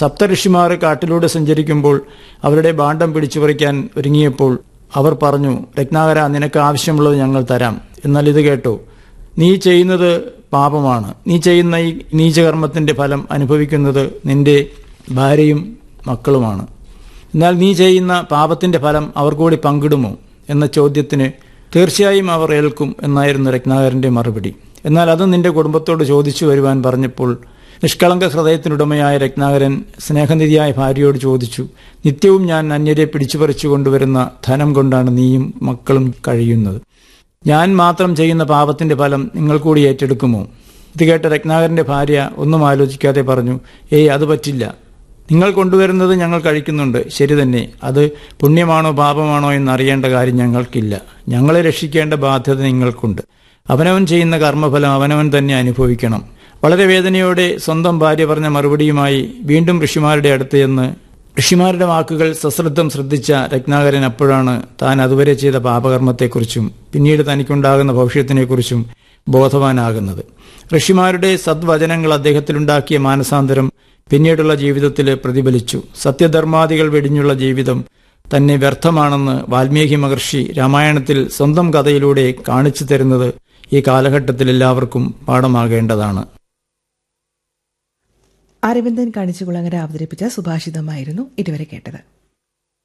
സപ്തഋഷിമാർ കാട്ടിലൂടെ സഞ്ചരിക്കുമ്പോൾ അവരുടെ ഭാണ്ഡം പിടിച്ചു പറിക്കാൻ ഒരുങ്ങിയപ്പോൾ അവർ പറഞ്ഞു രത്നാകര നിനക്ക് ആവശ്യമുള്ളത് ഞങ്ങൾ തരാം എന്നാൽ ഇത് കേട്ടോ നീ ചെയ്യുന്നത് പാപമാണ് നീ ചെയ്യുന്ന ഈ നീചകർമ്മത്തിന്റെ ഫലം അനുഭവിക്കുന്നത് നിന്റെ ഭാര്യയും മക്കളുമാണ് എന്നാൽ നീ ചെയ്യുന്ന പാപത്തിന്റെ ഫലം അവർ കൂടി പങ്കിടുമോ എന്ന ചോദ്യത്തിന് തീർച്ചയായും അവർ ഏൽക്കും എന്നായിരുന്നു രത്നാകരന്റെ മറുപടി എന്നാൽ അത് നിന്റെ കുടുംബത്തോട് ചോദിച്ചു വരുവാൻ പറഞ്ഞപ്പോൾ നിഷ്കളങ്ക ഹൃദയത്തിനുടമയായ രത്നാകരൻ സ്നേഹനിധിയായ ഭാര്യയോട് ചോദിച്ചു നിത്യവും ഞാൻ അന്യരെ പിടിച്ചു പറിച്ചു കൊണ്ടുവരുന്ന ധനം കൊണ്ടാണ് നീയും മക്കളും കഴിയുന്നത് ഞാൻ മാത്രം ചെയ്യുന്ന പാപത്തിന്റെ ഫലം നിങ്ങൾ കൂടി ഏറ്റെടുക്കുമോ ഇത് കേട്ട രത്നാകരന്റെ ഭാര്യ ഒന്നും ആലോചിക്കാതെ പറഞ്ഞു ഏയ് അത് പറ്റില്ല നിങ്ങൾ കൊണ്ടുവരുന്നത് ഞങ്ങൾ കഴിക്കുന്നുണ്ട് ശരി തന്നെ അത് പുണ്യമാണോ പാപമാണോ എന്നറിയേണ്ട കാര്യം ഞങ്ങൾക്കില്ല ഞങ്ങളെ രക്ഷിക്കേണ്ട ബാധ്യത നിങ്ങൾക്കുണ്ട് അവനവൻ ചെയ്യുന്ന കർമ്മഫലം അവനവൻ തന്നെ അനുഭവിക്കണം വളരെ വേദനയോടെ സ്വന്തം ഭാര്യ പറഞ്ഞ മറുപടിയുമായി വീണ്ടും ഋഷിമാരുടെ അടുത്ത് ചെന്ന് ഋഷിമാരുടെ വാക്കുകൾ സശ്രദ്ധം ശ്രദ്ധിച്ച രത്നാകരൻ അപ്പോഴാണ് താൻ അതുവരെ ചെയ്ത പാപകർമ്മത്തെക്കുറിച്ചും പിന്നീട് തനിക്കുണ്ടാകുന്ന ഭവിഷ്യത്തിനെക്കുറിച്ചും ബോധവാനാകുന്നത് ഋഷിമാരുടെ സദ്വചനങ്ങൾ അദ്ദേഹത്തിലുണ്ടാക്കിയ മാനസാന്തരം പിന്നീടുള്ള ജീവിതത്തിൽ പ്രതിഫലിച്ചു സത്യധർമാദികൾ വെടിഞ്ഞുള്ള ജീവിതം തന്നെ വ്യർത്ഥമാണെന്ന് വാൽമീകി മഹർഷി രാമായണത്തിൽ സ്വന്തം കഥയിലൂടെ കാണിച്ചു തരുന്നത് ഈ കാലഘട്ടത്തിൽ എല്ലാവർക്കും പാഠമാകേണ്ടതാണ് അരവിന്ദൻ കാണിച്ചുകുളങ്ങര അവതരിപ്പിച്ച സുഭാഷിതമായിരുന്നു ഇതുവരെ കേട്ടത്